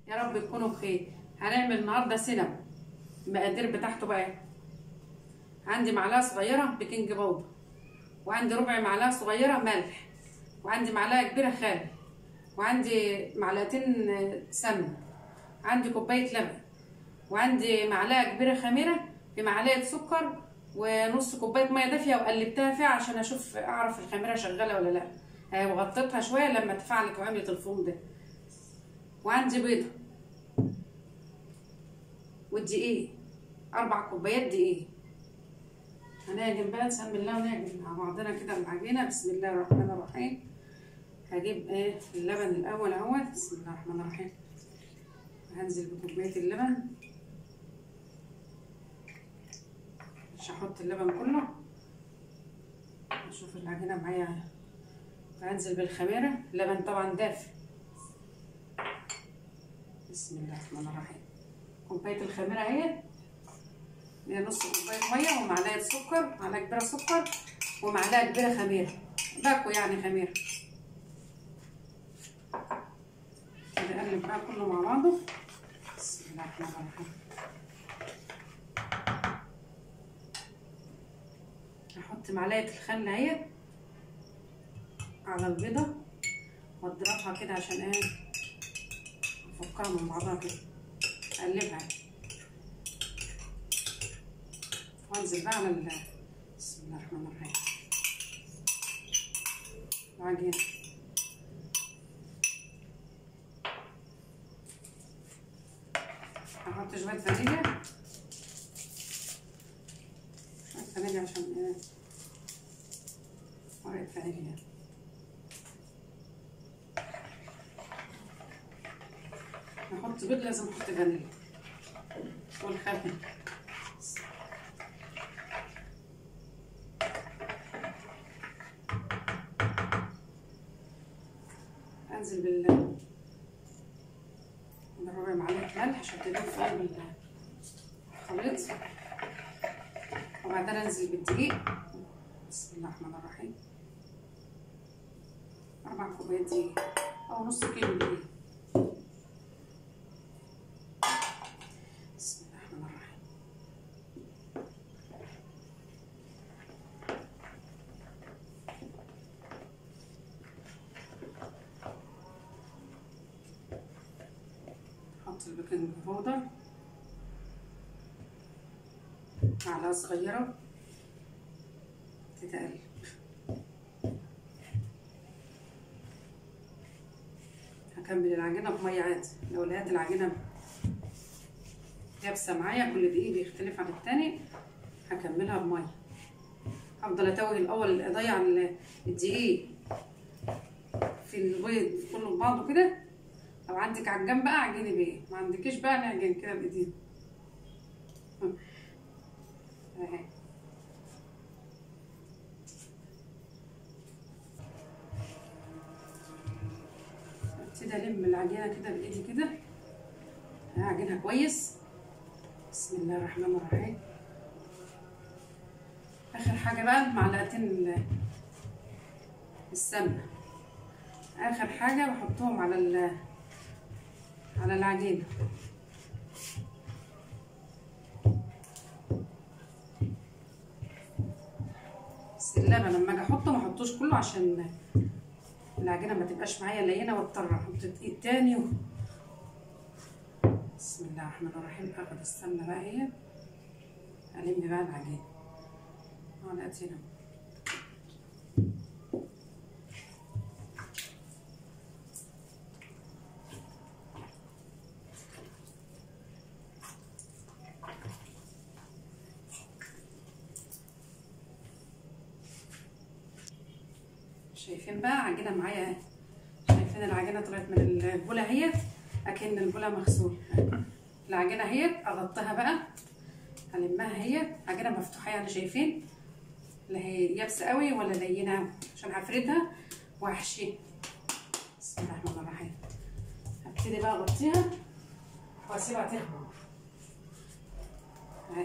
يا رب تكونوا بخير هنعمل النهارده سينما المقادير بتاعته بقى إيه؟ عندي معلقه صغيره بيكنج باودر وعندي ربع معلقه صغيره ملح وعندي معلقه كبيره خل وعندي معلقتين سمنه عندي كوبايه لبن وعندي معلقه كبيره خميره بمعلقه سكر ونص كوبايه ميه دافيه وقلبتها فيها عشان اشوف اعرف الخميره شغاله ولا لا آه، وغطيتها شويه لما تفعلت وعملت الفوم ده وعندي بيضه والدقيق اربع كوبايات دقيق هنعجن بقى نسمي الله ونعجن مع بعضنا كده العجينه بسم الله الرحمن الرحيم هجيب ايه اللبن الاول اهوت بسم الله الرحمن الرحيم هنزل بكوبايه اللبن مش هحط اللبن كله اشوف العجينه معايا هنزل بالخميره اللبن طبعا دافي بسم الله الرحمن الرحيم كوبايه الخميره اهي هي نص كوبايه ميه ومعلقه سكر معلقه كبيره سكر ومعلقه كبيره خميره باكو يعني خميره كده اقلب بقى كله مع بعضه بسم الله الرحمن الرحيم احط معلقه الخل اهي على البيضه واضربها كده عشان ايه افكها من بعضها كده اقلبها وانزل بقى على ال بسم الله الرحمن الرحيم العجينه هحط شويه فانيليا شويه فانيليا عشان ايه ورقه فانيليا نحط بيض لازم احط فانيليا والخل انزل بال بربع معلقه ملح عشان تدوب في قلب الخليط وبعدين انزل بالدقيق بسم الله الرحمن الرحيم اربع كوبايات دقيق او نص كيلو دقيق بسم الله الرحمن الرحيم احط البيكنج باودر معلقه صغيره تتقلب هكمل العجينه بميه عادي لو لقيت العجينه يابسه معايا كل دقيق بيختلف عن التاني هكملها بميه هفضل اتوه الاول اضيع الدقيق في البيض كله ببعضه كده لو عندك عجان بقى عجيني بيه ما عندكيش بقى نعجن كده بايدينا اهي ابتدي الم العجينه كده بايدي كده هعجنها كويس بسم الله الرحمن الرحيم اخر حاجه بقى معلقتين السمنه اخر حاجه بحطهم على ال على العجينه بس اللبن لما اجي احطه ما احطوش كله عشان العجينه ما تبقاش معايا لينه واضطر احط دقيق تاني و... بسم الله الرحمن الرحيم اخد السمنه بقى اهي الم بقى العجينه معلقتين اهو شايفين بقى عجينه معايا شايفين العجينه طلعت من البوله اهيت اكن البوله مغسول العجينه اهيت اغطيها بقى هلمها اهيت عجينه مفتوحه يعني شايفين لا هي يابسه قوي ولا لينه قوي عشان هفردها واحشيها بسم الله الرحمن الرحيم هبتدي بقى اغطيها واسيبها تخمر اهي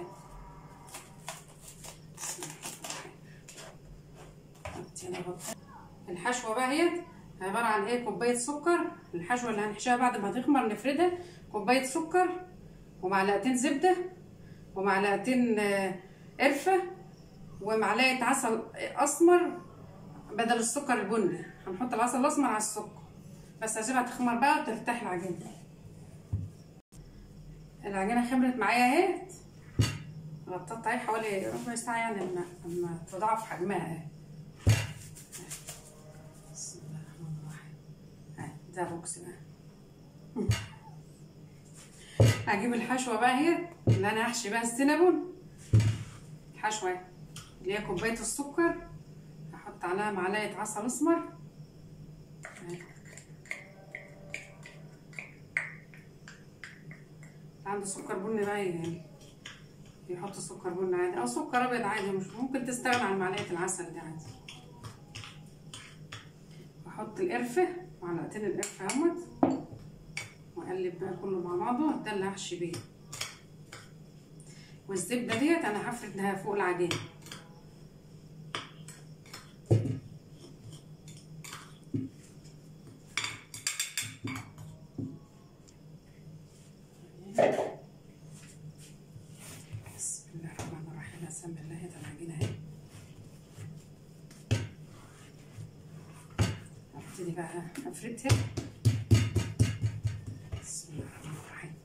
بسم الله الرحمن الرحيم هبتدي اغطيها الحشوه بقى اهيت عباره عن ايه كوبايه سكر الحشوه اللي هنحشيها بعد ما تخمر نفردها كوبايه سكر ومعلقتين زبده ومعلقتين آه، قرفه ومعلقه عسل اسمر بدل السكر البني هنحط العسل الاسمر على السكر بس هسيبها تخمر بقى وترتاح العجينه العجينه خمرت معايا اهي غطيت عليه حوالي ربع ساعه يعني لما لما تضاعف حجمها اهي بسم الله الرحمن الرحيم اهي ده بوكس بقى هجيب الحشوه بقى اهي اللي انا هحشي بيها السينابون الحشوه اللي هي كوبايه السكر هحط عليها معلقه عسل اسمر اهي. عنده سكر بني بقى يعني يحط سكر بني عادي او سكر ابيض عادي مش ممكن تستغنى عن معلقه العسل دي عادي واحط القرفه معلقتين القرفه اهوت واقلب بقى كله مع بعضه ده اللي هحشي بيه والزبده ديت انا هفردها فوق العجينه بسم الله الرحمن الرحيم اسمي الله ده العجينه اهي ابتدي بقى افردها بسم الله الرحمن الرحيم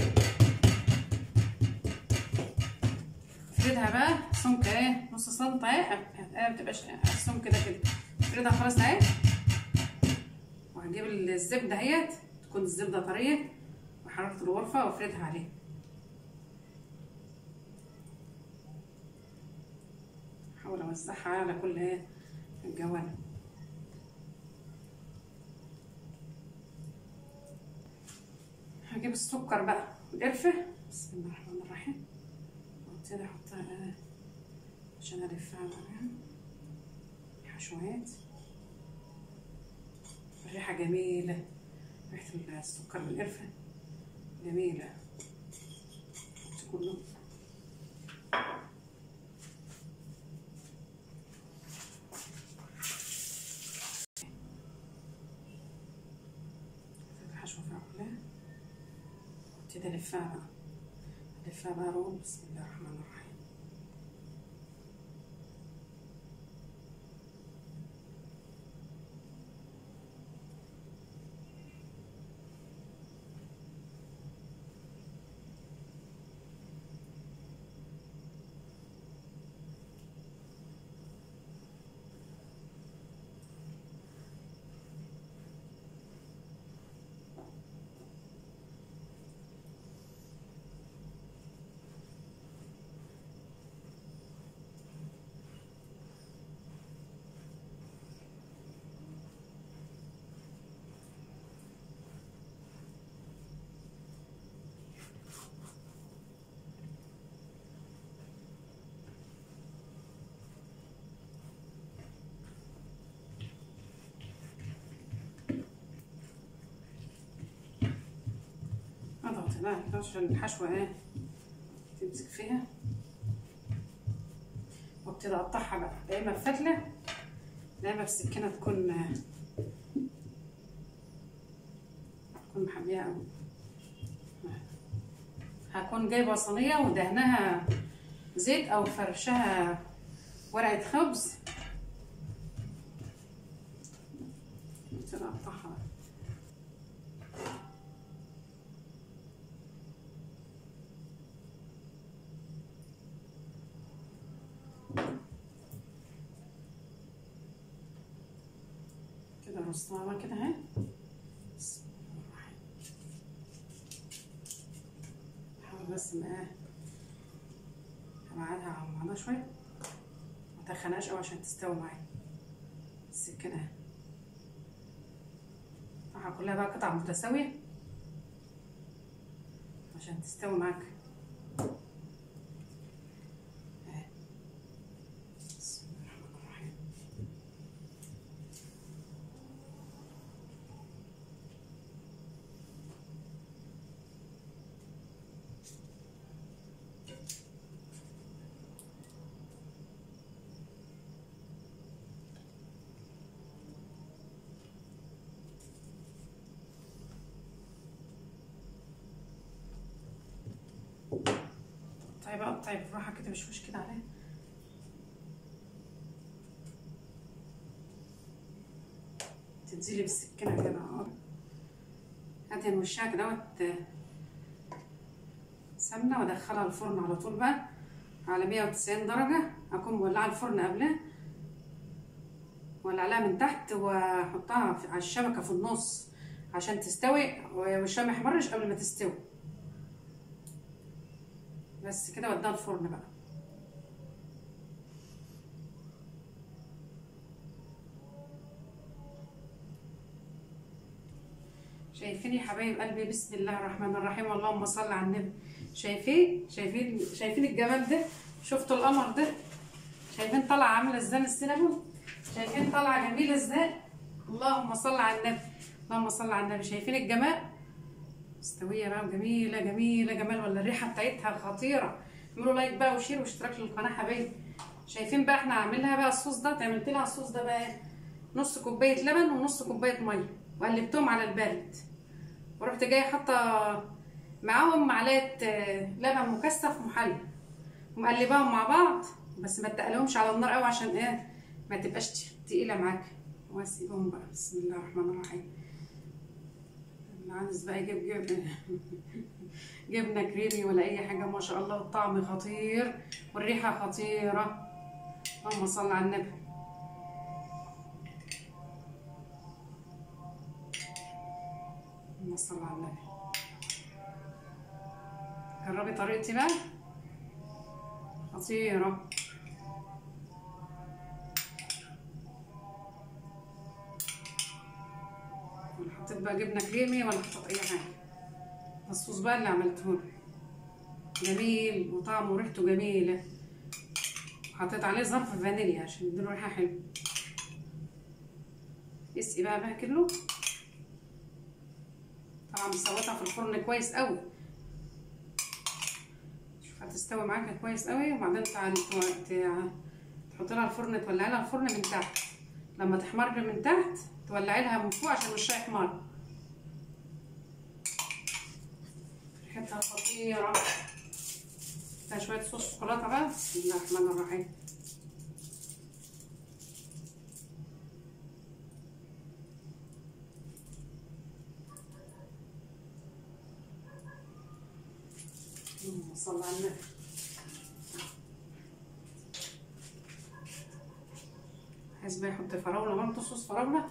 افردها بقى سمك ايه نص سنتي اهي ايه ما تبقاش السمك ده كده افردها خلاص اهي وهجيب الزبده اهيت تكون الزبده طريه وحراره الغرفه وافردها عليها احاول اوزعها على كل ايه الجوانب هجيب السكر بقى والقرفة بسم الله الرحمن الرحيم وابتدي احطها آه، عشان الفها بقى حشوات الريحة جميلة ريحة السكر بالقرفة جميلة حط كله الحشوة فيها كلها ابتدي الفها بقى الفها بقى رول بسم الله الرحمن الرحيم اضغط هنا عشان الحشوة ايه تمسك فيها وابتدي اقطعها بقى يا اما بفتلة يا اما بسكينة تكون تكون محمية اوي هكون جايبة صينية ودهنها زيت او فرشها ورقة خبز ابتدي اقطعها بقى كده رصها بقى كده اهي بسم الله الرحمن الرحيم. احاول بس ان ايه ابعدها عن بعضها شويه ما تخنقش قوي عشان تستوي معايا السكينه اهي قطعها كلها بقى قطع متساويه عشان تستوي معاك اهي. بسم الله الرحمن الرحيم قطعي بقى قطعي بالراحه كده مش وش كده عليها تنزلي بالسكينه كده اهو هاتي نوشها كده وت سمنه وادخلها الفرن على طول بقى على 190 درجه اكون مولعه الفرن قبلها ولعلها من تحت واحطها في- على الشبكه في النص عشان تستوي والشام ما يحمرش قبل ما تستوي بس كده وديها الفرن بقى شايفين يا حبايب قلبي بسم الله الرحمن الرحيم اللهم صل على النبي شايفين شايفين شايفين الجمال ده شفتوا القمر ده شايفين طالعه عامله ازاي من السينابون شايفين طالعه جميله ازاي اللهم صل على النبي اللهم صل على النبي شايفين الجمال مستويه بقى وجميله جميله جمال ولا الريحه بتاعتها خطيره اعملوا لايك بقى وشير واشتراك للقناه حبايبي شايفين بقى احنا عاملينها بقى الصوص ده عملت لها الصوص ده بقى ايه؟ نص كوبايه لبن ونص كوبايه ميه وقلبتهم على البارد ورحت جايه حاطه معاهم معلقه آه، لبن مكثف محلى ومقلباهم مع بعض بس ما تقلهمش على النار قوي عشان ايه ما تبقاش تقيله معاك واسيبهم بقى بسم الله الرحمن الرحيم اللي عايز بقى يجيب جبنه جبنه كريمي ولا اي حاجه ما شاء الله الطعم خطير والريحه خطيره اللهم صل على النبي اللهم صل على النبي جربي طريقتي بقى خطيرة ولا حطيت بقى جبنة كريمي ولا حطيت أي حاجة ده الصوص بقى اللي عملته جميل وطعمه وريحته جميلة حطيت عليه ظرف فانيليا عشان يديله ريحة حلوة اسقي بقى بقى كله طبعا مسويتها في الفرن كويس قوي شوف هتستوي معاك كويس قوي وبعدين تعال تحط لها الفرن تولعي لها الفرن من تحت لما تحمر من تحت تولعي لها من فوق عشان وشها يحمر ريحتها خطيرة فيها شوية صوص شوكولاتة بقى بسم الله الرحمن الرحيم اللهم صل على النبي عايز بقى يحط فراولة برضه صوص فراولة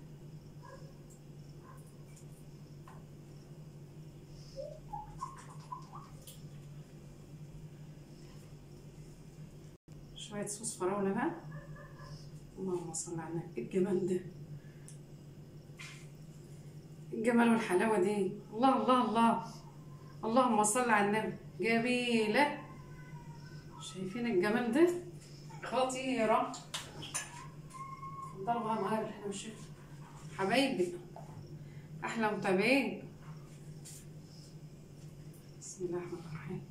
شوية صوص فراولة بقى اللهم صل على النبي إيه الجمال ده الجمال والحلاوة دي الله الله الله اللهم صل على النبي جميلة شايفين الجمال ده خطيرة ضربها معايا بالحلوة والشفا حبايبي أحلى متابعين بسم الله الرحمن الرحيم